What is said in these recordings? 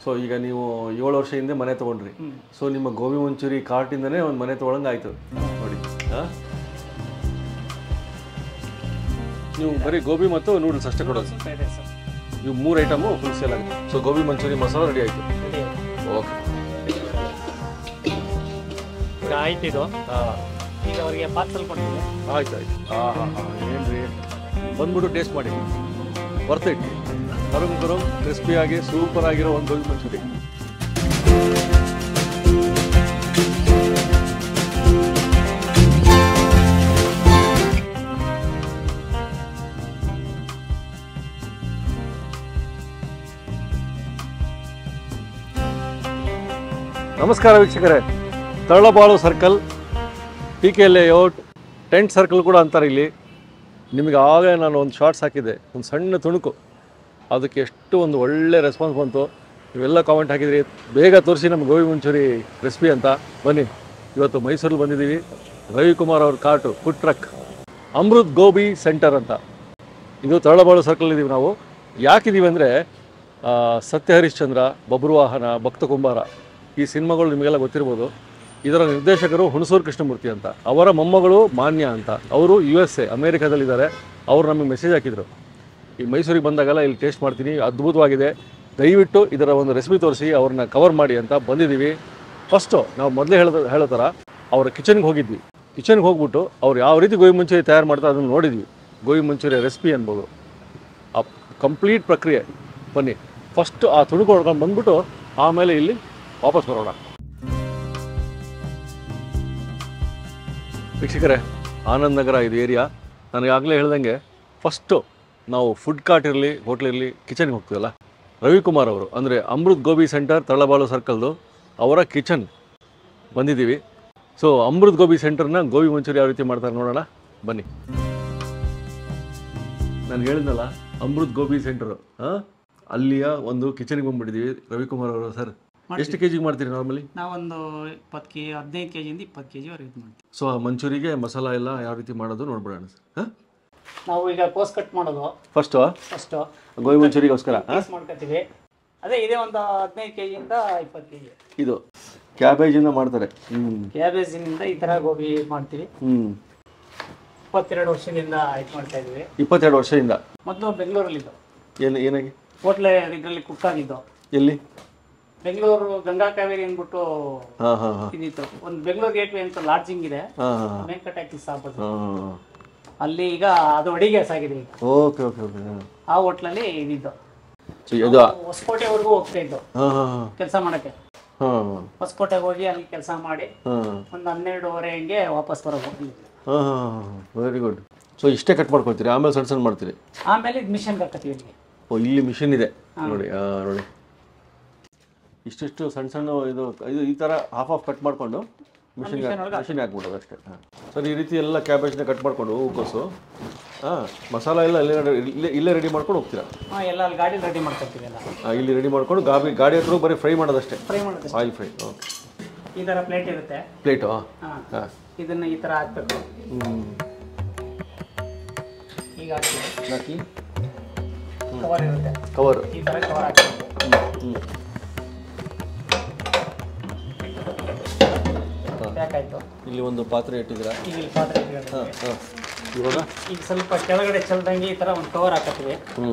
So ಈಗ ನೀವು ಏಳು ವರ್ಷ ಹಿಂದೆ ಮನೆ ತೊಗೊಂಡ್ರಿ ಸೊ ನಿಮ್ಮ ಗೋಬಿ ಮಂಚೂರಿ ಕಾರ್ಟಿಂದನೇ ಒಂದು ಮನೆ ತೊಗೊಳಂಗೆ ಆಯಿತು ನೋಡಿ ಹಾಂ ನೀವು ಬರೀ ಗೋಬಿ ಮತ್ತು ನೂಡಲ್ಸ್ ಅಷ್ಟೇ ಕೊಡೋದು ಸ್ವಲ್ಪ ಇದೆ ಸರ್ ಇವು ಮೂರು ಐಟಮು ಫುಲ್ ಸೇಲ್ ಆಗಿದೆ ಸೊ ಗೋಬಿ ಮಂಚೂರಿ ಮಸಾಲ ರೆಡಿ ಆಯಿತು ರೆಡಿ ಓಕೆ ಈಗ ಆಯ್ತು ಇದು ಹಾಂ ಈಗ ಅವರಿಗೆ ಪಾರ್ಸಲ್ ಕೊಡ್ತೀವಿ ಆಯ್ತು ಆಯ್ತು ಹಾಂ ಹಾಂ ಹಾಂ ಏನು ರೀ ಬಂದ್ಬಿಟ್ಟು ಟೇಸ್ಟ್ ಮಾಡಿ ವರ್ತ್ ಇಟ್ ಕರುಮ್ ಕರುಮ್ ಕ್ರಿಸ್ಪಿಯಾಗಿ ಸೂಪರ್ ಆಗಿರೋ ಒಂದು ಗೋಬಿ ಮಂಚೂರಿ ನಮಸ್ಕಾರ ವೀಕ್ಷಕರೇ Taralabalu circle P K layout tent circle ಕೂಡ ಅಂತಾರೆ ಇಲ್ಲಿ ನಿಮಗೆ ಆಗಲೇ ನಾನು ಒಂದು ಶಾರ್ಟ್ಸ್ ಹಾಕಿದ್ದೆ ಒಂದು ಸಣ್ಣ ತುಣುಕು ಅದಕ್ಕೆ ಎಷ್ಟು ಒಂದು ಒಳ್ಳೆ ರೆಸ್ಪಾನ್ಸ್ ಬಂತು ನೀವೆಲ್ಲ ಕಾಮೆಂಟ್ ಹಾಕಿದ್ರಿ ಬೇಗ ತೋರಿಸಿ ನಮ್ಮ ಗೋಬಿ ಮಂಚೂರಿ ರೆಸಿಪಿ ಅಂತ ಬನ್ನಿ ಇವತ್ತು ಮೈಸೂರಲ್ಲಿ ಬಂದಿದ್ದೀವಿ ರವಿಕುಮಾರ್ ಅವ್ರ cart food truck Amrut gobi center ಅಂತ ಇದು ತರಳಬಾಳು ಸರ್ಕಲ್ ಇದ್ದೀವಿ ನಾವು ಯಾಕಿದ್ದೀವಿ ಅಂದರೆ ಸತ್ಯ ಹರಿಶ್ಚಂದ್ರ ಬಬ್ರುವಾಹನ ಭಕ್ತ ಕುಂಬಾರ ಈ ಸಿನಿಮಾಗಳು ನಿಮಗೆಲ್ಲ ಗೊತ್ತಿರ್ಬೋದು ಇದರ ನಿರ್ದೇಶಕರು ಹುಣಸೂರು ಕೃಷ್ಣಮೂರ್ತಿ ಅಂತ ಅವರ ಮೊಮ್ಮಗಳು ಮಾನ್ಯ ಅಂತ ಅವರು ಯು ಎಸ್ ಎ ಅಮೇರಿಕಾದಲ್ಲಿದ್ದಾರೆ ಅವರು ನಮಗೆ ಮೆಸೇಜ್ ಹಾಕಿದರು ಈ ಮೈಸೂರಿಗೆ ಬಂದಾಗೆಲ್ಲ ಇಲ್ಲಿ ಟೇಸ್ಟ್ ಮಾಡ್ತೀನಿ ಅದ್ಭುತವಾಗಿದೆ ದಯವಿಟ್ಟು ಇದರ ಒಂದು ರೆಸಿಪಿ ತೋರಿಸಿ ಅವ್ರನ್ನ ಕವರ್ ಮಾಡಿ ಅಂತ ಬಂದಿದ್ದೀವಿ ಫಸ್ಟು ನಾವು ಮೊದಲೇ ಹೇಳೋ ಹೇಳೋ ಥರ ಅವರ ಕಿಚನ್ಗೆ ಹೋಗಿದ್ವಿ ಕಿಚನ್ಗೆ ಹೋಗ್ಬಿಟ್ಟು ಅವ್ರು ಯಾವ ರೀತಿ ಗೋಬಿ ಮಂಚೂರಿ ತಯಾರು ಮಾಡ್ತಾರೆ ಅದನ್ನು ನೋಡಿದ್ವಿ ಗೋಬಿ ಮಂಚೂರಿ ರೆಸಿಪಿ ಅನ್ಬೋದು ಆ ಕಂಪ್ಲೀಟ್ ಪ್ರಕ್ರಿಯೆ ಬನ್ನಿ ಫಸ್ಟ್ ಆ ತುಣುಕು ಹೊಡ್ಕೊಂಡು ಬಂದ್ಬಿಟ್ಟು ಆಮೇಲೆ ಇಲ್ಲಿ ವಾಪಸ್ ಬರೋಣ ವೀಕ್ಷಕರೇ ಆನಂದ್ ನಗರ ಇದು ಏರಿಯಾ ನನಗೆ ಆಗಲೇ ಹೇಳ್ದಂಗೆ ಫಸ್ಟು ನಾವು ಫುಡ್ ಕಾರ್ಟ್ ಇರಲಿ ಹೋಟ್ಲ್ ಇರಲಿ ಕಿಚನ್ಗೆ ಹೋಗ್ತೀವಲ್ಲ ರವಿಕುಮಾರ್ ಅವರು ಅಂದರೆ ಅಮೃತ್ ಗೋಬಿ ಸೆಂಟರ್ ತಳಬಾಳು ಸರ್ಕಲ್ದು ಅವರ ಕಿಚನ್ ಬಂದಿದ್ದೀವಿ ಸೊ ಅಮೃತ್ ಗೋಬಿ ಸೆಂಟರ್ನ ಗೋಬಿ ಮಂಚೂರಿ ಯಾವ ರೀತಿ ಮಾಡ್ತಾರೆ ನೋಡೋಣ ಬನ್ನಿ ನಾನು ಹೇಳಿದ್ನಲ್ಲ ಅಮೃತ್ ಗೋಬಿ ಸೆಂಟರು ಹಾಂ ಅಲ್ಲಿಯ ಒಂದು ಕಿಚನ್ಗೆ ಬಂದ್ಬಿಟ್ಟಿದ್ದೀವಿ ರವಿಕುಮಾರ್ ಅವರು ಸರ್ ಎಷ್ಟು ಕೆ ಜಿಗೆ ಮಾಡ್ತೀರಿ ನಾರ್ಮಲಿ ನಾವೊಂದು ಇಪ್ಪತ್ತು ಕೆ ಹದಿನೈದು ಕೆ ಜಿಯಿಂದ ಇಪ್ಪತ್ತು ಕೆ ಜಿವರೆಗೆ ಇದು ಮಾಡ್ತೀವಿ ಸೊ ಆ ಮಂಚೂರಿಗೆ ಮಸಾಲ ಎಲ್ಲ ಯಾವ ರೀತಿ ಮಾಡೋದು ನೋಡ್ಬಿಡೋಣ ಸರ್ ಹಾಂ ನಾವು ಈಗ ಕೋಸ್ ಕಟ್ ಮಾಡೋದು ಫಸ್ಟು ಫಸ್ಟು ಗೋಬಿ ಮಂಚೂರಿಗೋಸ್ಕರ ಹಾಂ ಪೀಸ್ ಮಾಡ್ಕೊತೀವಿ ಅದೇ ಇದೇ ಒಂದು ಹದಿನೈದು ಕೆ ಜಿಯಿಂದ ಇಪ್ಪತ್ತು ಕೆ ಜಿ ಇದು ಕ್ಯಾಬೇಜಿಂದ ಮಾಡ್ತಾರೆ ಹ್ಞೂ ಕ್ಯಾಬೇಜಿನಿಂದ ಈ ಥರ ಗೋಬಿ ಮಾಡ್ತೀವಿ ಹ್ಞೂ ಇಪ್ಪತ್ತೆರಡು ವರ್ಷದಿಂದ ಇದು ಮಾಡ್ತಾ ಇದ್ವಿ ಇಪ್ಪತ್ತೆರಡು ವರ್ಷದಿಂದ ಮೊದಲು ಬೆಂಗಳೂರಲ್ಲಿದ್ದು ಏನು ಏನಾಗಿ ಹೋಟ್ಲೆ ಇದರಲ್ಲಿ ಕುಕ್ ಆಗಿದ್ದು ಎಲ್ಲಿ ಬೆಂಗಳೂರು ಗಂಗಾ ಕಾವೇರಿ ಅಂದ್ಬಿಟ್ಟು ಹಾಂ ಹಾಂ ಹಾಂ ಇದಿತ್ತು ಒಂದು ಬೆಂಗಳೂರು ಗೇಟ್ವೇ ಅಂತ ಲಾಡ್ಜಿಂಗ್ ಇದೆ ಹಾಂ ಹಾಂ ವೆಂಕಟಾಕಿ ಸಾಬ್ ಹಾಂ ಅಲ್ಲಿ ಈಗ ಅದು ಅಡಿಗೆ ಆಗಿದೆ ಈಗ ಓಕೆ ಓಕೆ ಓಕೆ ಹಾಂ ಆ ಹೋಟ್ಲಲ್ಲಿ ಇದಿದ್ದು ಸೊ ಇದು ಹೊಸಕೋಟೆವರೆಗೂ ಹೋಗ್ತಾ ಇದ್ದು ಹಾಂ ಹಾಂ ಹಾಂ ಕೆಲಸ ಮಾಡಕ್ಕೆ ಹಾಂ ಹೊಸಕೋಟೆಗೆ ಹೋಗಿ ಅಲ್ಲಿ ಕೆಲಸ ಮಾಡಿ ಹಾಂ ಒಂದು ಹನ್ನೆರಡುವರೆ ಹಂಗೆ ವಾಪಸ್ ಬರೋದು ಹಾಂ ಹಾಂ ಹಾಂ ವೆರಿ ಗುಡ್ ಸೊ ಇಷ್ಟೇ ಕಟ್ ಮಾಡ್ಕೊಳ್ತೀರಿ ಆಮೇಲೆ ಸಣ್ಣ ಸಣ್ಣ ಮಾಡ್ತೀರಿ ಆಮೇಲೆ ಇದು ಮಿಷನ್ ಹಾಕತ್ತೀವಿ ಇಲ್ಲಿಗೆ ಓ ಇಲ್ಲಿ ಮಿಷಿನ್ ಇದೆ ನೋಡಿ ಆ, ನೋಡಿ ಇಷ್ಟಿಷ್ಟು ಸಣ್ಣ ಸಣ್ಣ ಇದು ಇದು ಈ ಥರ ಹಾಫ್ ಆಫ್ ಕಟ್ ಮಾಡಿಕೊಂಡು ಮಿಷಿನ್ ಮಿಷಿನ್ ಹಾಕ್ಬಿಡೋದು ಅಷ್ಟೇ ಹಾಂ ಸರ್ ಈ ರೀತಿ ಎಲ್ಲ ಕ್ಯಾಬೇಜ್ನ ಕಟ್ ಮಾಡಿಕೊಂಡು ಹೂಕೋಸು ಹಾಂ ಮಸಾಲ ಎಲ್ಲ ಇಲ್ಲೇ ಇಲ್ಲೇ ಇಲ್ಲೇ ರೆಡಿ ಮಾಡ್ಕೊಂಡು ಹೋಗ್ತೀರಾ ಹಾಂ ಎಲ್ಲ ಅಲ್ಲಿ ಗಾಡಿ ರೆಡಿ ಮಾಡ್ಕೊತೀವಿ ಎಲ್ಲ ಆ, ಇಲ್ಲಿ ರೆಡಿ ಮಾಡ್ಕೊಂಡು ಗಾಡಿ ಗಾಡಿ ಹತ್ರ ಬರೀ ಫ್ರೈ ಮಾಡೋದಷ್ಟೇ ಫ್ರೈ ಮಾಡೋದು ಆಯಿಲ್ ಫ್ರೈ ಓಕೆ ಈ ಥರ ಪ್ಲೇಟ್ ಇರುತ್ತೆ ಪ್ಲೇಟು ಹಾಂ ಹಾಂ ಹಾಂ ಇದನ್ನ ಈ ಥರ ಹಾಕ್ಬೇಕು ಹ್ಞೂ ಈಗ ಹಾಕ್ತೀವಿ ಹಾಕಿ ಕವರ್ ಇರುತ್ತೆ ಕವರು ಈ ಥರ ಕವರ್ ಹಾಕ್ಬೇಕು ಹ್ಞೂ ಪ್ಯಾಕ್ ಆಯಿತು ಇಲ್ಲಿ ಒಂದು ಪಾತ್ರೆ ಇಟ್ಟಿದ್ದೀರಾ ಈಗ ಇಲ್ಲಿ ಪಾತ್ರೆ ಇಟ್ಕೊಂಡಿದ್ದೀವಿ. ಹಾಂ ಹಾಂ ಇವಾಗ ಈಗ ಸ್ವಲ್ಪ ಕೆಳಗಡೆ ಚೆಲ್ದಂಗೆ ಈ ಥರ ಒಂದು ಕವರ್ ಹಾಕತ್ತೀವಿ ಹ್ಞೂ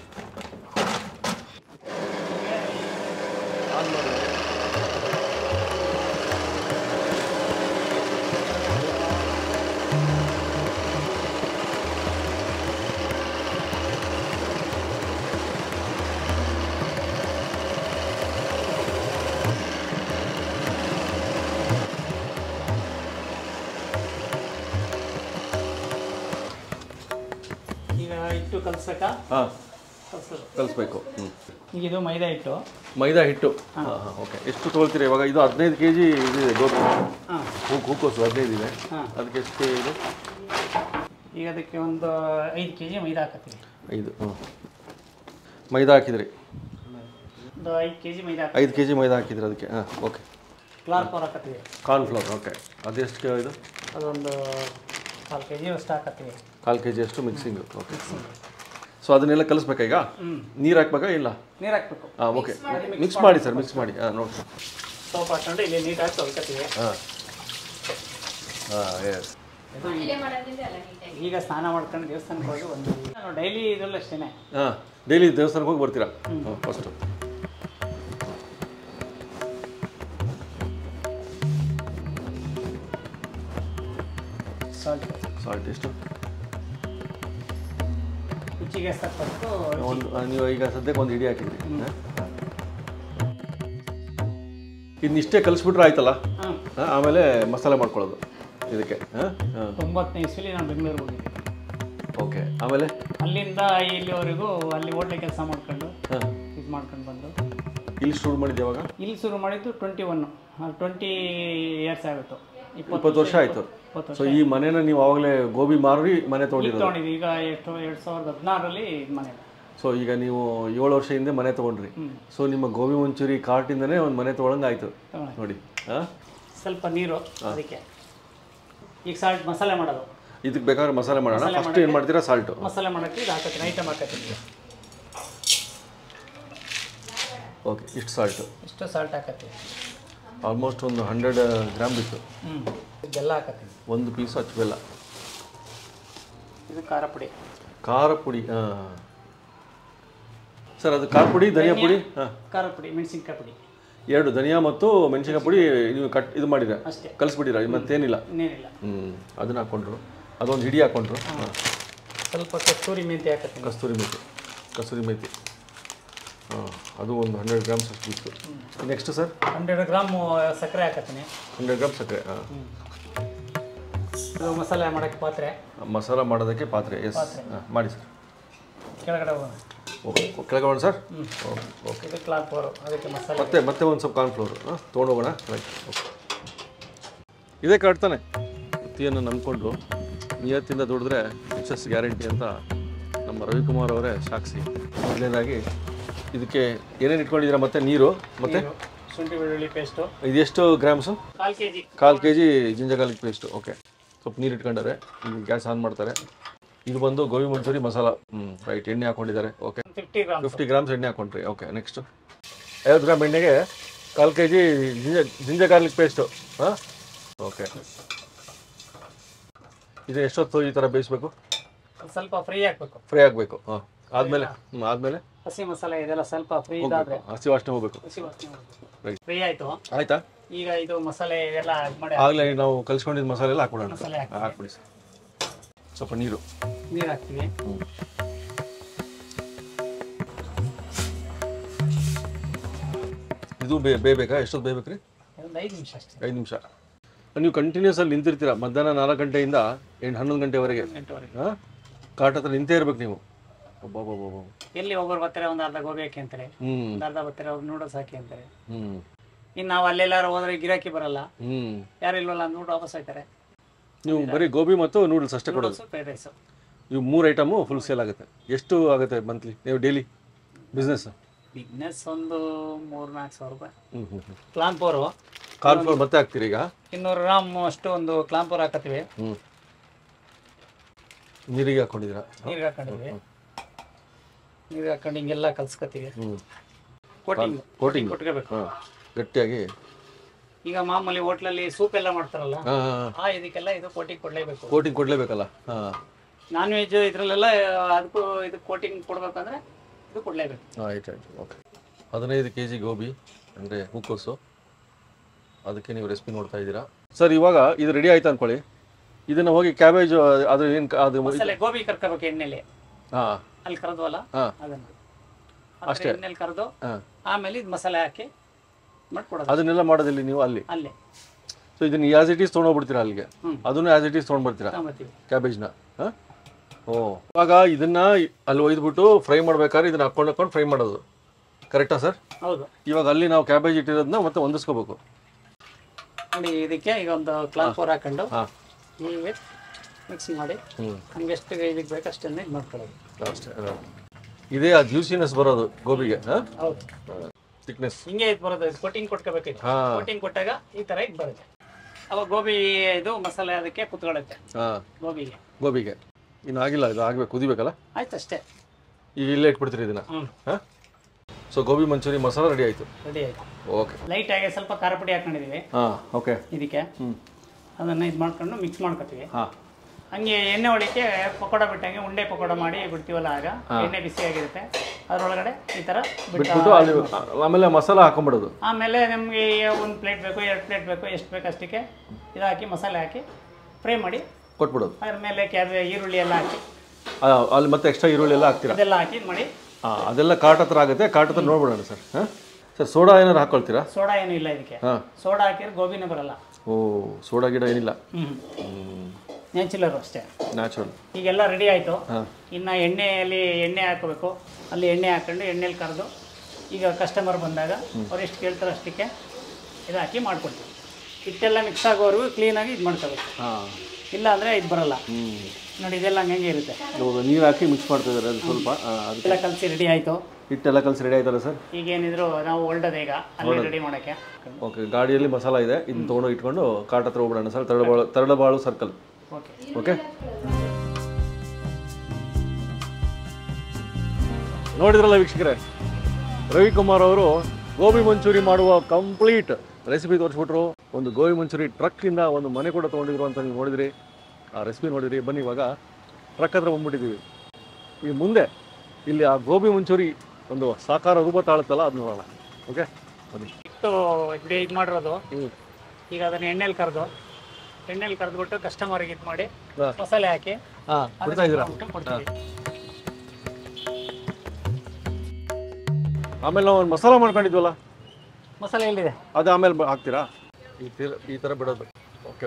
ಈಗ ಹಿಟ್ಟು ಕಲ್ಸಕ ಹಾಂ ಕಲ್ಸೋದು ಕಲಿಸ್ಬೇಕು ಹ್ಞೂ ಈಗ ಇದು ಮೈದಾ ಹಿಟ್ಟು ಮೈದಾ ಹಿಟ್ಟು ಹಾಂ ಹಾಂ ಓಕೆ ಎಷ್ಟು ತೊಗೊಳ್ತೀರಾ ಇವಾಗ ಇದು ಹದಿನೈದು ಕೆ ಜಿ ಇದೆ ಗೋಬಿ ಹಾಂ ಹೂ ಹೂಕೋಸು ಹದಿನೈದು ಇದೆ ಹಾಂ ಅದಕ್ಕೆ ಎಷ್ಟು ಇದೆ ಈಗ ಅದಕ್ಕೆ ಒಂದು ಐದು ಕೆ ಜಿ ಮೈದಾ ಹಾಕತ್ತೀವಿ ಐದು ಹ್ಞೂ ಮೈದಾ ಹಾಕಿದ್ರಿ ಒಂದು ಐದು ಕೆ ಜಿ ಮೈದಾ ಐದು ಕೆ ಜಿ ಮೈದಾ ಹಾಕಿದ್ರಿ ಅದಕ್ಕೆ ಹಾಂ ಓಕೆ ಫ್ಲಾರ್ ಪವರ್ ಹಾಕತ್ತೀವಿ ಕಾರ್ನ್ಫ್ಲವರ್ ಓಕೆ ಅದೆಷ್ಟು ಇದು ಅದೊಂದು ಕಾಲು ಕೆ ಜಿ ಅಷ್ಟು ಹಾಕತ್ತೀವಿ ಕಾಲು ಕೆ ಜಿ ಅಷ್ಟು ಮಿಕ್ಸಿಂಗು ಓಕೆ ಸೊ ಅದನ್ನೆಲ್ಲ ಕಲಿಸ್ಬೇಕಾ ಈಗ ಹ್ಞೂ ನೀರು ಹಾಕ್ಬೇಕಾ ಇಲ್ಲ ನೀರು ಹಾಕ್ಬೇಕು ಹಾಂ ಓಕೆ ಮಿಕ್ಸ್ ಮಾಡಿ ಸರ್ ಮಿಕ್ಸ್ ಮಾಡಿ ಹಾಂ ನೋಡಿ ಸೋಪ್ ಹಾಕೊಂಡು ಇಲ್ಲಿ ನೀಟಾಗಿ ತೊಳ್ಕೊತೀವಿ ಹಾಂ ಹಾಂ ಎಸ್ ಈಗ ಸ್ನಾನ ಮಾಡ್ಕೊಂಡು ದೇವಸ್ಥಾನಕ್ಕೆ ಹೋಗಿ ಒಂದು ನಾನು ಡೈಲಿ ಇದರಲ್ಲೂ ಅಷ್ಟೇ ಹಾಂ ಡೈಲಿ ದೇವಸ್ಥಾನಕ್ಕೆ ಹೋಗಿ ಬರ್ತೀರಾ ಹಾಂ ಫಸ್ಟು ಸಾಲ್ಟ್ ಸಾಲ್ಟ್ ಎಷ್ಟು ರುಚಿಗೆ ಸಪ್ಪತ್ತು ಒಂದು ಆ, ನೀವು ಈಗ ಸದ್ಯಕ್ಕೆ ಒಂದು ಇಡಿ ಹಾಕಿದ್ರಿ ಇದನ್ನಿಷ್ಟೇ ಕಲಿಸ್ಬಿಟ್ರೆ ಆಯ್ತಲ್ಲ ಹಾಂ ಹಾಂ ಆಮೇಲೆ ಮಸಾಲೆ ಮಾಡ್ಕೊಳ್ಳೋದು ಇದಕ್ಕೆ ಹಾಂ ಹಾಂ ತೊಂಬತ್ತನೇ ಇಸ್ವಿಲಿ ನಾನು ಬೆಂಗಳೂರಿಗೆ ಹೋಗಿದ್ದೆ ಓಕೆ ಆಮೇಲೆ ಅಲ್ಲಿಂದ ಇಲ್ಲಿವರೆಗೂ ಅಲ್ಲಿ ಹೋಟ್ಲೆ ಕೆಲಸ ಮಾಡ್ಕೊಂಡು ಹಾಂ ಇದು ಮಾಡ್ಕೊಂಡು ಬಂದು ಇಲ್ಲಿ ಶುರು ಮಾಡಿದ್ದು ಯಾವಾಗ ಇಲ್ಲಿ ಶುರು ಮಾಡಿದ್ದು ಟ್ವೆಂಟಿ ಒನ್ ಟ್ವೆಂಟಿ ಇಯರ್ಸ್ ಆಗುತ್ತೆ ಇಪ್ಪತ್ತು ವರ್ಷ ಆಯಿತು ಇಪ್ಪತ್ತು ಸೊ ಈ ಮನೇನ ನೀವು ಆವಾಗಲೇ ಗೋಬಿ ಮಾರಿ ಮನೆ ತೊಗೊಂಡಿರೋದು ತೊಗೊಂಡಿದ್ವಿ ಈಗ ಎಷ್ಟು ಎರಡು ಸಾವಿರದ ಹದಿನಾರರಲ್ಲಿ ಇದು ಮನೆ ಸೊ ಈಗ ನೀವು ಏಳು ವರ್ಷ ಹಿಂದೆ ಮನೆ ತೊಗೊಂಡ್ರಿ ಸೊ ನಿಮ್ಮ ಗೋಬಿ ಮಂಚೂರಿ ಕಾರ್ಟಿಂದನೇ ಒಂದು ಮನೆ ತೊಗೊಳಂಗೆ ಆಯಿತು ತಗೊಂಡೆ. ನೋಡಿ ಹಾಂ ಸ್ವಲ್ಪ ನೀರು ಅದಕ್ಕೆ ಈಗ ಸಾಲ್ಟ್ ಮಸಾಲೆ ಮಾಡೋದು ಇದಕ್ಕೆ ಬೇಕಾದ್ರೆ ಮಸಾಲೆ ಮಾಡೋಣ ಫಸ್ಟ್ ಏನು ಮಾಡ್ತೀರಾ ಸಾಲ್ಟು ಮಸಾಲೆ ಮಾಡೋಕ್ಕೆ ಇದು ಹಾಕತ್ತೀನಿ ಐಟಮ್ ಹಾಕತ್ತೀನಿ ಓಕೆ ಇಷ್ಟು ಸಾಲ್ಟು ಇಷ್ಟು ಸಾಲ್ಟ್ ಹಾಕತ್ತೀನಿ ಆಲ್ಮೋಸ್ಟ್ ಒಂದು ಹಂಡ್ರೆಡ್ ಗ್ರಾಮ್ ಬಿತ್ತು ಹ್ಞೂ ಬೆಲ್ಲ ಹಾಕತ್ತೀನಿ ಒಂದು ಪೀಸು ಅಚ್ಚು ಬೆಲ್ಲ ಇದು ಖಾರ ಪುಡಿ ಖಾರ ಪುಡಿ ಹಾಂ ಸರ್ ಅದು ಖಾರ ಪುಡಿ ಧನಿಯಾ ಪುಡಿ ಹಾಂ ಖಾರ ಪುಡಿ ಮೆಣಸಿನ್ಕಾಯಿ ಪುಡಿ ಎರಡು ಧನಿಯಾ ಮತ್ತು ಮೆಣಸಿನಕಾಯಿ ಪುಡಿ ನೀವು ಕಟ್ ಇದು ಮಾಡಿರ ಅಷ್ಟೇ ಕಲಿಸ್ಬಿಟ್ಟಿರ ಮತ್ತೇನಿಲ್ಲ ಇನ್ನೇನಿಲ್ಲ ಹ್ಞೂ ಅದನ್ನ ಹಾಕ್ಕೊಂಡ್ರು ಅದೊಂದು ಹಿಡಿ ಹಾಕ್ಕೊಂಡ್ರು ಹಾಂ ಸ್ವಲ್ಪ ಕಸ್ತೂರಿ ಮೆಂತಿ ಹಾಕತ್ತೀನಿ ಕಸ್ತೂರಿ ಮೇಥಿ ಕಸ್ತೂರಿ ಮೇಥಿ ಹಾಂ ಅದು ಒಂದು ಹಂಡ್ರೆಡ್ ಗ್ರಾಮ್ಸ್ ಅಷ್ಟು ಬಿತ್ತು ನೆಕ್ಸ್ಟ್ ಸರ್ ಹಂಡ್ರೆಡ್ ಗ್ರಾಮ್ ಸಕ್ಕರೆ ಹಾಕತ್ತೀನಿ ಹಂಡ್ರೆಡ್ ಗ್ರಾಮ್ ಸಕ್ಕರೆ ಹಾಂ ಇದು ಮಸಾಲೆ ಮಾಡೋಕ್ಕೆ ಪಾತ್ರೆ ಮಸಾಲ ಮಾಡೋದಕ್ಕೆ ಪಾತ್ರೆ ಎಸ್ ಹಾಂ ಮಾಡಿ ಸರ್ ಕೆಳಗಡೆ ಹೋಗೋಣ ಓಕೆ ಕೆಳಗೋಣ ಸರ್ ಓಕೆ ಓಕೆ ಇದು ಕ್ಲಾತ್ ಪೋರು ಅದಕ್ಕೆ ಮಸಾಲೆ ಮತ್ತೆ ಮತ್ತೆ ಒಂದು ಸ್ವಲ್ಪ ಕಾರ್ನ್ಫ್ಲೋರ್ ಹಾಂ ತೊಗೊಂಡೋಗೋಣ ರೈಟ್ ಓಕೆ ಇದೇ ಕಟ್ತಾನೆ ವೃತ್ತಿಯನ್ನು ನಂಬ್ಕೊಂಡು ನಿಯತ್ತಿಂದ ದುಡಿದ್ರೆ ಸಕ್ಸಸ್ ಗ್ಯಾರಂಟಿ ಅಂತ ನಮ್ಮ ರವಿಕುಮಾರ್ ಅವರೇ ಸಾಕ್ಷಿ ಮೊದಲನೇದಾಗಿ ಇದಕ್ಕೆ ಏನೇನು ಇಟ್ಕೊಂಡಿದ್ದೀರಾ ಮತ್ತೆ ನೀರು ಮತ್ತೆ ನೀರು, ಶುಂಠಿ ಬೆಳ್ಳುಳ್ಳಿ ಪೇಸ್ಟು ಇದೆಷ್ಟು ಗ್ರಾಮ್ಸು ಕಾಲು ಕೆ ಜಿ ಕಾಲು K G ginger garlic paste okay ಸ್ವಲ್ಪ ನೀರು ಇಟ್ಕೊಂಡಾರೆ ಈಗ ಗ್ಯಾಸ್ ಆನ್ ಮಾಡ್ತಾರೆ ಇದು ಬಂದು ಗೋಬಿ ಮಂಚೂರಿ ಮಸಾಲ ಹ್ಞೂ ರೈಟ್ ಎಣ್ಣೆ ಹಾಕೊಂಡಿದ್ದಾರೆ okay fifty gram fifty grams ಎಣ್ಣೆ ಹಾಕೊಂಡ್ರಿ ಓಕೆ ನೆಕ್ಸ್ಟ್ ಐವತ್ತು ಗ್ರಾಮ್ ಎಣ್ಣೆಗೆ ಕಾಲು K G ginger ginger garlic paste ಹಾಂ ಓಕೆ ಇದು ಎಷ್ಟೊತ್ತು ಈ ಥರ ಬೇಯಿಸ್ಬೇಕು ಸ್ವಲ್ಪ ಫ್ರೈ ಹಾಕ್ಬೇಕು ಫ್ರೈ ಆಗಬೇಕು ಹಾಂ ಆದಮೇಲೆ ಹ್ಞೂ ಆದಮೇಲೆ ಹಸಿ ಮಸಾಲೆ ಇದೆಲ್ಲ ಸ್ವಲ್ಪ ಫ್ರೈ ಇದಾದ್ರೆ ಹಸಿ ವಾಸನೆ ಹೋಗ್ಬೇಕು ಹಸಿ ವಾಸನೆ Right. ಫ್ರೈ ಆಯ್ತು ಆಯ್ತಾ ಈಗ ಇದು ಮಸಾಲೆ ಇದೆಲ್ಲ ಇದ್ ಮಾಡಿ ಆಗಲೇ ನಾವು ಕಲಿಸ್ಕೊಂಡಿದ್ದ ಮಸಾಲೆ ಎಲ್ಲ ಹಾಕ್ಬಿಡೋಣ ಮಸಾಲೆ ಹಾಕ್ತೀವಿ. ಹಾಕ್ಬಿಡಿ ಸರ್ ಸ್ವಲ್ಪ ನೀರು ನೀರು ಹಾಕ್ತೀವಿ ಹ್ಞೂ ಇದು ಬೇ ಬೇಯಬೇಕಾ ಎಷ್ಟೊತ್ತು ಬೇಯಬೇಕ್ರಿ ಒಂದು ಐದು ನಿಮಿಷ ಅಷ್ಟೇ ಐದು ನಿಮಿಷ ನೀವು ಕಂಟಿನ್ಯೂಸ್ ಅಲ್ಲಿ ನಿಂತಿರ್ತೀರಾ ಮಧ್ಯಾಹ್ನ ನಾಲ್ಕು ಗಂಟೆಯಿಂದ ಎಂಟು ಹನ್ನೊಂದು ಗಂಟೆವರೆಗೆ ಗಂಟೆವರೆಗೆ ಹಾಂ ಕಾಟ್ ಹತ್ರ ನಿಂತೇ ಇರ್ಬೇಕು ನೀವು ಒಬ್ಬೊಬ್ಬೊಬ್ಬ ಎಲ್ಲಿ ಒಬ್ಬರು ಬರ್ತಾರೆ ಒಂದು ಅರ್ಧ ಗೋಬಿ ಹಾಕಿ ಅಂತಾರೆ ಹ್ಞೂ ಒಂದು ಅರ್ಧ ಬರ್ತಾರೆ ಅವ್ರು ನೂಡಲ್ಸ್ ಹಾಕಿ ಅಂತಾರೆ ಹ್ಞೂ ಇನ್ನು ನಾವು ಅಲ್ಲೆಲ್ಲಾರು ಹೋದ್ರೆ ಗಿರಾಕಿ ಬರಲ್ಲ ಹ್ಞೂ ಯಾರು ಇಲ್ವಲ್ಲ ಅಂದ್ಬಿಟ್ಟು ವಾಪಸ್ ಹೋಯ್ತಾರೆ ನೀವು ಬರೀ ಗೋಬಿ ಮತ್ತು ನೂಡಲ್ಸ್ ಅಷ್ಟೇ ಕೊಡೋದು ನೂಡಲ್ಸು ಫ್ರೈಡ್ ರೈಸು ಇವು ಮೂರು ಐಟಮು ಫುಲ್ ಸೇಲ್ ಆಗುತ್ತೆ ಎಷ್ಟು ಆಗುತ್ತೆ ಮಂತ್ಲಿ ನೀವು ಡೈಲಿ ಬಿಸ್ನೆಸ್ ಬಿಸ್ನೆಸ್ ಒಂದು ಮೂರು ನಾಲ್ಕು ಸಾವಿರ ರೂಪಾಯಿ ಹ್ಞೂ ಹ್ಞೂ ಹ್ಞೂ ಕ್ಲಾಂಪೋರು ಕಾರ್ನ್ಫ್ಲೋರ್ ಮತ್ತೆ ಹಾಕ್ತೀರಿ ಈಗ ಇನ್ನೂರು ಗ್ರಾಮ್ ಅಷ್ಟು ಒಂದು ಕ್ಲಾಂಪೋರ್ ಹಾಕತ್ತೀವಿ ಹ್ಞೂ ನೀರಿಗೆ ಹಾಕ್ಕೊಂಡಿದ್ದೀರಾ ನೀರಿಗೆ ಹಾಕೊಂಡಿದ್ವಿ ನೀರಿಗೆ ಹಾಕೊಂಡು ಹಿಂಗೆಲ್ಲ ಕಲ್ಸ್ಕೊತೀವಿ ಹ್ಞೂ ಕೋಟಿಂಗ್ ಕೋಟಿಂಗ್ ಕೊಟ್ಕೋಬೇಕು ಹಾಂ ಗಟ್ಟಿಯಾಗಿ ಈಗ ಮಾಮೂಲಿ ಹೋಟ್ಲಲ್ಲಿ ಸೂಪ್ ಎಲ್ಲ ಮಾಡ್ತಾರಲ್ಲ ಹಾಂ ಹಾಂ ಆ ಇದಕ್ಕೆಲ್ಲ ಇದು ಕೋಟಿಂಗ್ ಕೊಡಲೇಬೇಕು ಕೋಟಿಂಗ್ ಕೊಡಲೇಬೇಕಲ್ಲ ಹಾಂ ನಾನ್ ವೆಜ್ ಇದ್ರಲ್ಲೆಲ್ಲ ಅದಕ್ಕೂ ಇದು ಕೋಟಿಂಗ್ ಕೊಡ್ಬೇಕಂದ್ರೆ ಇದು ಕೊಡಲೇಬೇಕು ಆಯ್ತು ಆಯ್ತು ಓಕೆ ಹದಿನೈದು ಕೆ ಜಿ ಗೋಬಿ ಅಂದರೆ ಹೂಕೋಸು ಅದಕ್ಕೆ ನೀವು ರೆಸಿಪಿ ನೋಡ್ತಾ ಇದ್ದೀರಾ ಸರ್ ಇವಾಗ ಇದು ರೆಡಿ ಆಯ್ತು ಅಂದ್ಕೊಳ್ಳಿ ಇದನ್ನು ಹೋಗಿ ಕ್ಯಾಬೇಜು ಅದು ಏನು ಅದು ಮಸಾಲೆ ಗೋಬಿ ಕರ್ಕೋಬೇಕು ಎಣ್ಣೆಲಿ ಹಾಂ ಅಲ್ಲಿ ಕರೆದ್ವಲ್ಲ ಹಾಂ ಅದನ್ನ ಅಷ್ಟೇ ಎಣ್ಣೆಲಿ ಕರೆದು ಹಾಂ ಆಮೇಲೆ ಇದು ಮಸಾಲೆ ಹಾಕಿ ಮಾಡ್ಕೊಡೋದು ಅದನ್ನೆಲ್ಲ ಮಾಡೋದಿಲ್ಲ ನೀವು ಅಲ್ಲಿ ಅಲ್ಲೇ ಸೊ ಇದನ್ನ ಆ್ಯಸ್ ಇಟ್ ಈಸ್ ತೊಗೊಂಡೋಗ್ಬಿಡ್ತೀರಾ ಅಲ್ಲಿಗೆ ಹ್ಮ್. ಅದನ್ನು ಆ್ಯಸ್ ಇಟ್ ಈಸ್ ತೊಗೊಂಡ್ಬರ್ತೀರಾ ತಗೊಂಬತ್ತೀವಿ ಕ್ಯಾಬೇಜ್ನ ಹಾಂ ಓ ಇವಾಗ ಇದನ್ನ ಅಲ್ಲಿ ಒಯ್ದ್ಬಿಟ್ಟು ಫ್ರೈ ಮಾಡ್ಬೇಕಾದ್ರೆ ಇದನ್ನ ಹಾಕೊಂಡು ಹಾಕೊಂಡು ಫ್ರೈ ಮಾಡೋದು ಕರೆಕ್ಟಾ ಸರ್ ಹೌದು ಇವಾಗ ಅಲ್ಲಿ ನಾವು ಕ್ಯಾಬೇಜ್ ಇಟ್ಟಿರೋದನ್ನ ಮತ್ತೆ ಹೊಂದಿಸ್ಕೋಬೇಕು ನೋಡಿ ಇದಕ್ಕೆ ಈಗ ಒಂದು ಕ್ಲಾನ್ ಫೋರ್ ಹಾಕೊಂಡು ಹಾಂ ಹೀಗೆ ಮಿಕ್ಸ್ ಮಾಡಿ ಹ್ಞೂ ನಮ್ಗೆ ಎಷ್ಟು ಇದಕ್ಕೆ ಬೇಕು ಅಷ್ಟನ್ನೇ ಇದು ಮಾಡ್ಕೊಳ್ಳೋದು ಅಷ್ಟೇ ಅದೇ. ಇದೇ ಆ ಜ್ಯೂಸಿನೆಸ್ ಬರೋದು ಗೋಬಿಗೆ ಹಾಂ ಹೌದು ಥಿಕ್ನೆಸ್ ಹಿಂಗೆ ಇದು ಬರೋದು ಇದು ಕೋಟಿಂಗ್ ಕೊಟ್ಕೋಬೇಕು ಹಾ. ಕೋಟಿಂಗ್ ಕೊಟ್ಟಾಗ ಈ ಥರ ಇದು ಬರುತ್ತೆ ಅವಾಗ ಗೋಬಿ ಇದು ಮಸಾಲೆ ಅದಕ್ಕೆ ಕುತ್ಕೊಳ್ಳುತ್ತೆ ಹಾಂ ಗೋಬಿಗೆ ಗೋಬಿಗೆ ಇನ್ನು ಆಗಿಲ್ಲ ಇದು ಆಗಬೇಕು ಕುದಿಬೇಕಲ್ಲ ಆಯ್ತು ಅಷ್ಟೇ ಈಗ ಇಲ್ಲೇ ಇಟ್ಬಿಡ್ತೀರಿ ಇದನ್ನ ಹ್ಞೂ ಹಾಂ ಸೊ ಗೋಬಿ ಮಂಚೂರಿ ಮಸಾಲ ರೆಡಿ ಆಯಿತು ರೆಡಿ ಆಯಿತು ಓಕೆ ಲೈಟಾಗಿ ಸ್ವಲ್ಪ ಖಾರ ಪುಡಿ ಹಾಕೊಂಡಿದ್ದೀವಿ ಹಾಂ ಓಕೆ ಇದಕ್ಕೆ ಹ್ಞೂ ಅದನ್ನು ಇದು ಮಾಡ್ಕೊಂಡು ಮಿಕ್ಸ್ ಮಾಡ್ಕೊತೀವಿ ಹಾಂ ಹಂಗೆ ಎಣ್ಣೆ ಒಳಿಕೆ ಪಕೋಡ ಬಿಟ್ಟಂಗೆ ಉಂಡೆ ಪಕೋಡ ಮಾಡಿ ಬಿಡ್ತೀವಲ್ಲ ಆಗ ಎಣ್ಣೆ ಬಿಸಿಯಾಗಿರುತ್ತೆ ಅದರೊಳಗಡೆ ಈ ಥರ ಬಿಟ್ಟು ಬಿಟ್ಬಿಟ್ಟು ಅಲ್ಲಿ ಆಮೇಲೆ ಮಸಾಲ ಹಾಕೊಂಬಿಡೋದು ಆಮೇಲೆ ನಮಗೆ ಒಂದು ಪ್ಲೇಟ್ ಬೇಕು ಎರಡು ಪ್ಲೇಟ್ ಬೇಕು ಎಷ್ಟು ಬೇಕು ಅಷ್ಟಕ್ಕೆ ಇದು ಹಾಕಿ ಮಸಾಲೆ ಹಾಕಿ ಫ್ರೈ ಮಾಡಿ ಕೊಟ್ಬಿಡೋದು ಅದ್ರ ಮೇಲೆ ಕ್ಯಾಬ್ ಈರುಳ್ಳಿ ಎಲ್ಲ ಹಾಕಿ ಆ, ಅಲ್ಲಿ ಮತ್ತೆ ಎಕ್ಸ್ಟ್ರಾ ಈರುಳ್ಳಿ ಎಲ್ಲ ಹಾಕ್ತೀರಾ ಇದೆಲ್ಲ ಹಾಕಿ ಇದ್ ಮಾಡಿ ಹಾಂ ಅದೆಲ್ಲ ಕಾಟ್ ಹತ್ರ ಆಗುತ್ತೆ ಕಾಟ್ ಹತ್ರ ನೋಡ್ಬಿಡೋಣ ಸರ್ ಹಾಂ ಸರ್ ಸೋಡಾ ಏನಾರು ಹಾಕ್ಕೊಳ್ತೀರಾ ಸೋಡಾ ಏನೂ ಇಲ್ಲ ಇದಕ್ಕೆ ಹಾಂ ಸೋಡಾ ಹಾಕಿದ್ರೆ ಗೋಬಿನೇ ಬರಲ್ಲ ಓ ಸೋಡಾ ಗಿಡ ಏನಿಲ್ಲ ಹ್ಞೂ ನ್ಯಾಚುಲರು ಅಷ್ಟೇ ನ್ಯಾಚುರಲ್ ಈಗೆಲ್ಲ ರೆಡಿ ಆಯಿತು ಹಾಂ ಇನ್ನು ಎಣ್ಣೆಯಲ್ಲಿ ಎಣ್ಣೆ ಹಾಕೋಬೇಕು ಅಲ್ಲಿ ಎಣ್ಣೆ ಹಾಕೊಂಡು ಎಣ್ಣೆಲಿ ಕರೆದು ಈಗ ಕಸ್ಟಮರ್ ಬಂದಾಗ ಅವ್ರು ಎಷ್ಟು ಕೇಳ್ತಾರೆ ಅಷ್ಟಕ್ಕೆ ಇದು ಹಾಕಿ ಮಾಡ್ಕೊಡ್ತೀವಿ ಹಿಟ್ಟೆಲ್ಲ ಮಿಕ್ಸ್ ಆಗೋವರೆಗೂ ಕ್ಲೀನಾಗಿ ಇದು ಮಾಡ್ಕೋಬೇಕು ಹಾಂ ಇಲ್ಲ ಅಂದರೆ ಇದು ಬರಲ್ಲ ಹ್ಞೂ ನೋಡಿ ಇದೆಲ್ಲ ಹಂಗೆ ಇರುತ್ತೆ ಇವಾಗ ನೀರು ಹಾಕಿ ಮಿಕ್ಸ್ ಮಾಡ್ತಾ ಇದ್ದಾರೆ ಅದು ಸ್ವಲ್ಪ ಆ, ಅದಕ್ಕೆ ಎಲ್ಲ ಕಲಸಿ ರೆಡಿ ಆಯಿತು ಹಿಟ್ಟೆಲ್ಲ ಕಲಸಿ ರೆಡಿ ಆಯ್ತಲ್ಲ ಸರ್ ಈಗೇನಿದ್ರು ನಾವು ಹೊಲ್ಡೋದು ಈಗ ಅಲ್ಲಿ ರೆಡಿ ಮಾಡೋಕ್ಕೆ ಓಕೆ ಗಾಡಿಯಲ್ಲಿ ಮಸಾಲ ಇದೆ ಇದನ್ನ ತೊಗೊಂಡು ಇಟ್ಕೊಂಡು ಕಾಟ್ ಹತ್ರ ಹೋಗ್ಬಿಡೋಣ sir Taralabalu Taralabalu circle okay okay ನೋಡಿದ್ರಲ್ಲ ವೀಕ್ಷಕರೇ ರವಿಕುಮಾರ್ ಅವರು ಗೋಬಿ ಮಂಚೂರಿ ಮಾಡುವ ಕಂಪ್ಲೀಟ್ ರೆಸಿಪಿ ತೋರಿಸ್ಬಿಟ್ರು ಒಂದು ಗೋಬಿ ಮಂಚೂರಿ ಟ್ರಕ್ಕಿಂದ ಒಂದು ಮನೆ ಕೂಡ ತೊಗೊಂಡಿದ್ರು ಅಂತ ನೀವು ನೋಡಿದ್ರಿ ಆ ರೆಸಿಪಿ ನೋಡಿದ್ರಿ ಬನ್ನಿ ಇವಾಗ ಟ್ರಕ್ ಹತ್ರ ಬಂದ್ಬಿಟ್ಟಿದ್ದೀವಿ ಈ ಮುಂದೆ ಇಲ್ಲಿ ಆ ಗೋಬಿ ಮಂಚೂರಿ ಒಂದು ಸಾಕಾರ ರೂಪ ತಾಳುತ್ತಲ್ಲ ಅದು ನೋಡೋಣ ಓಕೆ ಬನ್ನಿ ಇಟ್ಟು ಇದು ಇದು ಮಾಡಿರೋದು ಹ್ಞೂ ಈಗ ಅದನ್ನ ಎಣ್ಣೆಲಿ ಕರೆದು ಎಣ್ಣೆಲಿ ಕರೆದ್ಬಿಟ್ಟು ಕಸ್ಟಮರ್ಗೆ ಇದು ಮಾಡಿ ಹಾ. ಮಸಾಲೆ ಹಾಕಿ ಹಾಂ ಬಿಡ್ತಾ ಇದ್ದೀರಾ ಅದನ್ನ ಕೊಡ್ತೀವಿ ಆಮೇಲೆ ನಾವು ಒಂದು ಮಸಾಲ ಮಾಡ್ಕೊಂಡಿದ್ವಲ್ಲ ಮಸಾಲೆ ಎಲ್ಲಿದೆ ಅದು ಆಮೇಲೆ ಬ- ಹಾಕ್ತೀರಾ ಈ ತೀರ ಈ ಥರ ಬಿಡೋದು ಓಕೆ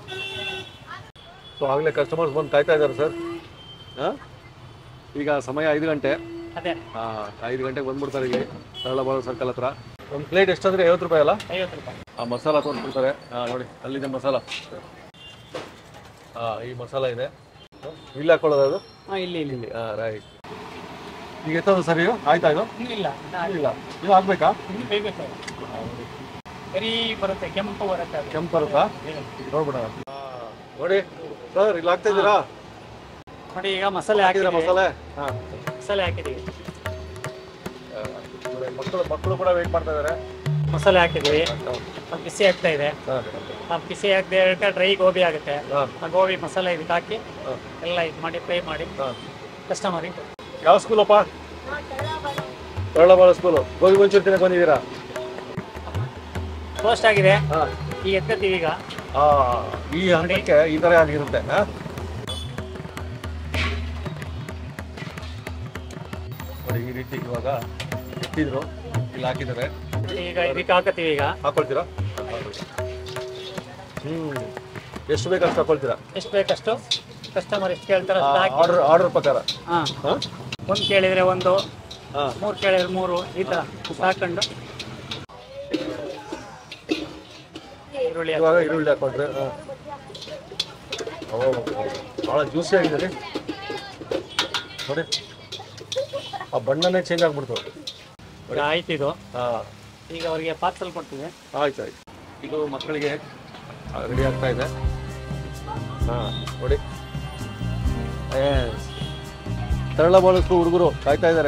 ಸೊ ಆಗಲೇ ಕಸ್ಟಮರ್ಸ್ ಬಂದು ಕಾಯ್ತಾ ಇದ್ದಾರೆ ಸರ್ ಹಾಂ ಈಗ ಸಮಯ ಐದು ಗಂಟೆ ಅದೇ ಹಾಂ ಐದು ಗಂಟೆಗೆ ಬಂದ್ಬಿಡ್ತಾರೆ ಇಲ್ಲಿ ಸರಳಬಾಳು ಸರ್ಕಲ್ ಹತ್ರ ಒಂದು ಪ್ಲೇಟ್ ಎಷ್ಟಂದ್ರೆ ಐವತ್ತು ರೂಪಾಯಿ ಅಲ್ಲ ಐವತ್ತು ರೂಪಾಯಿ ಆ ಮಸಾಲ ತೊಗೊಂಡ್ಬಿಡ್ತಾರೆ ಹಾಂ ನೋಡಿ ಅಲ್ಲಿದೆ ಮಸಾಲ ಹಾಂ ಈ ಮಸಾಲ ಇದೆ ಇಲ್ಲಿ ಹಾಕೊಳ್ಳೋದು ಅದು ಹಾಂ ಇಲ್ಲಿ ಇಲ್ಲಿ ಇಲ್ಲಿ ಹಾಂ ರೈಟ್ ಈಗ ಎತ್ತೋದು ಸರ್ ಇದು ಆಯ್ತಾ ಇದು ಇನ್ನೂ ಇಲ್ಲ ಇನ್ನ ಇಲ್ಲ ಇದು ಹಾಕ್ಬೇಕಾ ಇನ್ನೂ ಬೇಯ್ಬೇಕು ಬರೀ ಬರುತ್ತೆ ಕೆಂಪು ಬರುತ್ತೆ ಅದು ಕೆಂಪು ಬರುತ್ತಾ ನೋಡ್ಬಿಡೋಣ ನೋಡಿ ಸರ್ ಇಲ್ಲಿ ಹಾಕ್ತಾ ಇದ್ದೀರಾ ನೋಡಿ ಈಗ ಮಸಾಲೆ ಹಾಕಿದ್ರ ಹಾಕಿದ್ರೆ ಮಸಾಲೆ ಹಾಂ ಮಸಾಲೆ ಹಾಕಿದ್ದೀವಿ ಮಕ್ಕಳು ಮಕ್ಕಳು ಕೂಡ ವೇಟ್ ಮಾಡ್ತಾ ಇದ್ದಾರೆ ಮಸಾಲೆ ಹಾಕಿದ್ವಿ ಅದು ಬಿಸಿ ಆಗ್ತಾ ಇದೆ ಆ ಬಿಸಿ ಆಗದೆ ಡ್ರೈ ಗೋಬಿ ಆಗುತ್ತೆ ಆ ಗೋಬಿ ಮಸಾಲೆ ಇದಕ್ಕೆ ಹಾಕಿ ಎಲ್ಲ ಇದು ಮಾಡಿ ಫ್ರೈ ಮಾಡಿ ಕಸ್ಟಮರಿಗೆ ಯಾವ ಸ್ಕೂಲಪ್ಪ ಕಳ್ಳಬಾಳ ಸ್ಕೂಲು ಗೋಬಿ ಮಂಚೂರಿ ತಿನ್ನಕ್ಕೆ ಬಂದಿದ್ದೀರಾ ರೋಸ್ಟ್ ಆಗಿದೆ ಹಾಂ ಈಗ ಎತ್ಕೊತೀವಿ ಈಗ ಈ ಹಂತಕ್ಕೆ ಈ ಥರ ಆಗಿರುತ್ತೆ ಹಾಂ ನೋಡಿ ಈ ರೀತಿ ಇವಾಗ ಇಟ್ಟಿದ್ರು ಇಲ್ಲಿ ಹಾಕಿದ್ದಾರೆ ಈಗ ಇದಕ್ಕೆ ಹಾಕತ್ತೀವಿ ಈಗ ಹಾಕೊಳ್ತೀರಾ ಹ್ಞೂ ಎಷ್ಟು ಬೇಕು ಅಷ್ಟು ಹಾಕೊಳ್ತೀರಾ ಎಷ್ಟು ಬೇಕಷ್ಟು ಕಸ್ಟಮರ್ ಎಷ್ಟು ಕೇಳ್ತಾರೆ ಅಷ್ಟು ಹಾಕಿ ಆರ್ಡರ್ ಆರ್ಡರ್ ಪ್ರಕಾರ ಹಾಂ ಹಾಂ ಒಂದು ಕೇಳಿದರೆ ಒಂದು ಹಾಂ ಮೂರು ಕೇಳಿದ್ರೆ ಮೂರು ಈ ಥರ ಹಾಕೊಂಡು ಈರುಳ್ಳಿ ಹಾಕಿ. ಇವಾಗ ಈರುಳ್ಳಿ ಹಾಕೊಂಡ್ರೆ ಹಾಂ ಓ ಭಾಳ ಜ್ಯೂಸಿ ಆಗಿದೆ ರೀ ನೋಡಿ ಆ ಬಣ್ಣನೇ ಚೇಂಜ್ ಆಗ್ಬಿಡ್ತು ಈಗ ಆಯ್ತು ಇದು ಹಾಂ ಈಗ ಅವರಿಗೆ ಪಾರ್ಸಲ್ ಕೊಡ್ತೀವಿ ಆಯ್ತು ಆಯ್ತು ಇದು ಮಕ್ಕಳಿಗೆ ರೆಡಿ ಆಗ್ತಾ ಇದೆ ಹಾಂ ನೋಡಿ ತರಳ ಬಾಳಷ್ಟು ಹುಡುಗರು ಕಾಯ್ತಾ ಇದ್ದಾರೆ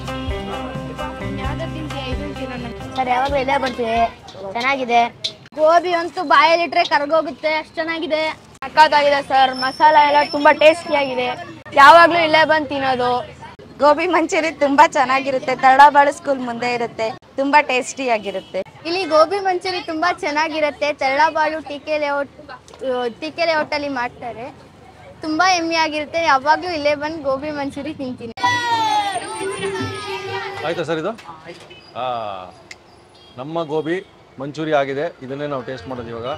ಸರ್ ಯಾವಾಗಲೂ ಇಲ್ಲೇ ಬರ್ತೀವಿ ಚೆನ್ನಾಗಿದೆ ಗೋಬಿ ಅಂತೂ ಬಾಯಲ್ಲಿಟ್ರೆ ಕರ್ಗೋಗುತ್ತೆ ಅಷ್ಟು ಚೆನ್ನಾಗಿದೆ ಸಕ್ಕತ್ತಾಗಿದೆ ಸರ್ ಮಸಾಲ ಎಲ್ಲ ತುಂಬಾ ಟೇಸ್ಟಿ ಆಗಿದೆ ಯಾವಾಗ್ಲೂ ಇಲ್ಲೇ ಬಂದು ತಿನ್ನೋದು ಗೋಬಿ ಮಂಚೂರಿ ತುಂಬಾ ಚೆನ್ನಾಗಿರುತ್ತೆ ತರಳಬಾಳು ಸ್ಕೂಲ್ ಮುಂದೆ ಇರುತ್ತೆ ತುಂಬಾ ಟೇಸ್ಟಿ ಆಗಿರುತ್ತೆ ಇಲ್ಲಿ ಗೋಬಿ ಮಂಚೂರಿ ತುಂಬಾ ಚೆನ್ನಾಗಿರುತ್ತೆ Tallabalu TK layout TK layout ಅಲ್ಲಿ ಮಾಡ್ತಾರೆ ತುಂಬಾ ಎಮ್ಮೆ ಆಗಿರುತ್ತೆ ಯಾವಾಗ್ಲೂ ಇಲ್ಲೇ ಬಂದು ಗೋಬಿ ಮಂಚೂರಿ ತಿಂತೀನಿ ಆಯ್ತಾ ಸರ್ ಇದು ಹಾಂ ನಮ್ಮ ಗೋಬಿ ಮಂಚೂರಿ ಆಗಿದೆ ಇದನ್ನೇ ನಾವು ಟೇಸ್ಟ್ ಮಾಡೋದು ಇವಾಗ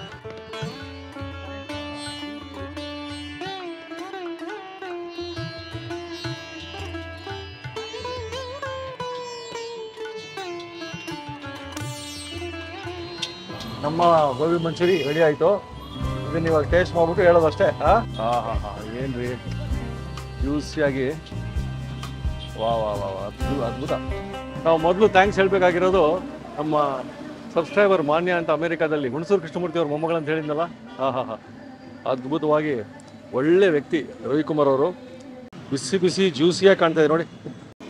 ನಮ್ಮ ಗೋಬಿ ಮಂಚೂರಿ ರೆಡಿ ಆಯಿತು ಇದನ್ನ ಇವಾಗ ಟೇಸ್ಟ್ ಮಾಡ್ಬಿಟ್ಟು ಹೇಳೋದಷ್ಟೇ ಹಾಂ ಹಾಂ ಹಾಂ ಹಾಂ ಏನು ರೀ ಜ್ಯೂಸಿಯಾಗಿ ವಾ ವಾ ವಾ ವಾ ಅದ್ಭುತ ಅದ್ಭುತ ನಾವು ಮೊದಲು ಥ್ಯಾಂಕ್ಸ್ ಹೇಳಬೇಕಾಗಿರೋದು ನಮ್ಮ ಸಬ್ಸ್ಕ್ರೈಬರ್ ಮಾನ್ಯ ಅಂತ ಅಮೆರಿಕಾದಲ್ಲಿ ಹುಣಸೂರು ಕೃಷ್ಣಮೂರ್ತಿ ಅವ್ರ ಮೊಮ್ಮಗಳಂತ ಹೇಳಿದ್ನಲ್ಲ ಹಾಂ ಹಾಂ ಹಾಂ ಅದ್ಭುತವಾಗಿ ಒಳ್ಳೆ ವ್ಯಕ್ತಿ ರವಿಕುಮಾರ್ ಅವರು ಬಿಸಿ ಬಿಸಿ ಜ್ಯೂಸಿಯಾಗಿ ಕಾಣ್ತಾ ಇದೆ ನೋಡಿ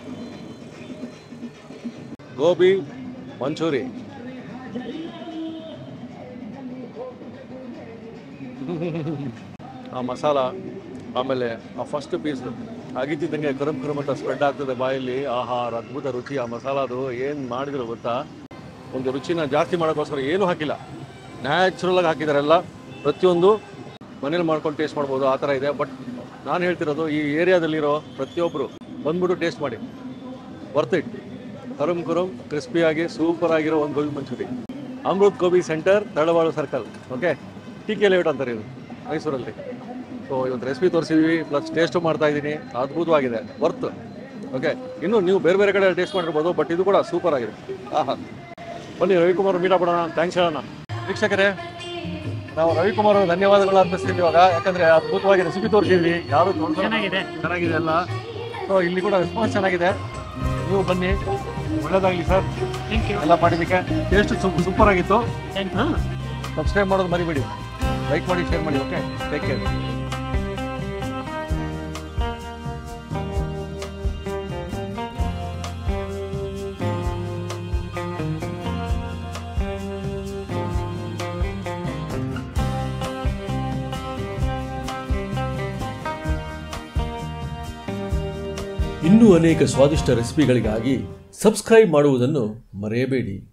ಗೋಬಿ ಮಂಚೂರಿ ಆ ಮಸಾಲ ಆಮೇಲೆ ಆ ಫಸ್ಟ್ ಪೀಸ್ ಆಗಿದ್ದಂಗೆ ಕರಂ ಕರಂ ಅಂತ ಸ್ಪ್ರೆಡ್ ಆಗ್ತದೆ ಬಾಯಲ್ಲಿ ಆಹಾ ಅದ್ಭುತ ರುಚಿ ಆ ಮಸಾಲಾದು ಏನು ಮಾಡಿದ್ರು ಗೊತ್ತಾ ಒಂದು ರುಚಿನ ಜಾಸ್ತಿ ಮಾಡೋಕ್ಕೋಸ್ಕರ ಏನೂ ಹಾಕಿಲ್ಲ ನ್ಯಾಚುರಲ್ ಆಗಿ ಹಾಕಿದಾರೆಲ್ಲ ಪ್ರತಿಯೊಂದು ಮನೇಲಿ ಮಾಡ್ಕೊಂಡು ಟೇಸ್ಟ್ ಮಾಡ್ಬೋದು ಆ ಥರ ಇದೆ ಬಟ್ ನಾನು ಹೇಳ್ತಿರೋದು ಈ ಏರಿಯಾದಲ್ಲಿರೋ ಪ್ರತಿಯೊಬ್ಬರು ಬಂದ್ಬಿಟ್ಟು ಟೇಸ್ಟ್ ಮಾಡಿ ವರ್ತ್ ಇಟ್ ಕರುಮ್ ಕುರುಮ್ ಕ್ರಿಸ್ಪಿಯಾಗಿ ಸೂಪರ್ ಆಗಿರೋ ಒಂದು gobi manchurian Amrut gobi center Talavalu circle okay T K layout ಅಂತಾರೆ ಇದು ಮೈಸೂರಲ್ಲಿ ಸೊ ಇವತ್ತು ರೆಸಿಪಿ ತೋರಿಸಿದ್ವಿ ಪ್ಲಸ್ ಟೇಸ್ಟು ಮಾಡ್ತಾ ಇದ್ದೀನಿ ಅದ್ಭುತವಾಗಿದೆ ವರ್ತ್ ಓಕೆ ಇನ್ನು ನೀವು ಬೇರೆ ಬೇರೆ ಕಡೆ ಟೇಸ್ಟ್ ಮಾಡಿರ್ಬೋದು ಬಟ್ ಇದು ಕೂಡ ಸೂಪರ್ ಆಗಿದೆ ಆಹಾ ಬನ್ನಿ ರವಿಕುಮಾರ್ ಮೀಟ್ ಮಾಡೋಣ ಥ್ಯಾಂಕ್ಸ್ ಹೇಳೋಣ ವೀಕ್ಷಕರೇ ನಾವು ರವಿಕುಮಾರ್ ಅವ್ರಿಗೆ ಧನ್ಯವಾದಗಳು ಅರ್ಪಿಸ್ತೀವಿ ಇವಾಗ ಯಾಕಂದ್ರೆ ಅದ್ಭುತವಾಗಿ ರೆಸಿಪಿ ತೋರಿಸಿದ್ವಿ ಯಾರು ಚೆನ್ನಾಗಿದೆ. ಚೆನ್ನಾಗಿದೆ ಎಲ್ಲ ಸೊ ಇಲ್ಲಿ ಕೂಡ ರೆಸ್ಪಾನ್ಸ್ ಚೆನ್ನಾಗಿದೆ ನೀವು ಬನ್ನಿ ಒಳ್ಳೇದಾಗಲಿ ಸರ್ ಥ್ಯಾಂಕ್ ಯು ಎಲ್ಲ ಮಾಡಿದ್ದಕ್ಕೆ ಟೇಸ್ಟ್ ಸೂಪರ್ ಆಗಿತ್ತು ಥ್ಯಾಂಕ್ ಯು ಸಬ್ಸ್ಕ್ರೈಬ್ ಮಾಡೋದು ಮರಿಬೇಡಿ ಲೈಕ್ ಮಾಡಿ ಶೇರ್ ಮಾಡಿ ಓಕೆ ಟೇಕ್ ಕೇರ್ ಇನ್ನೂ ಅನೇಕ ಸ್ವಾದಿಷ್ಟ ರೆಸಿಪಿಗಳಿಗಾಗಿ ಸಬ್ಸ್ಕ್ರೈಬ್ ಮಾಡುವುದನ್ನು ಮರೆಯಬೇಡಿ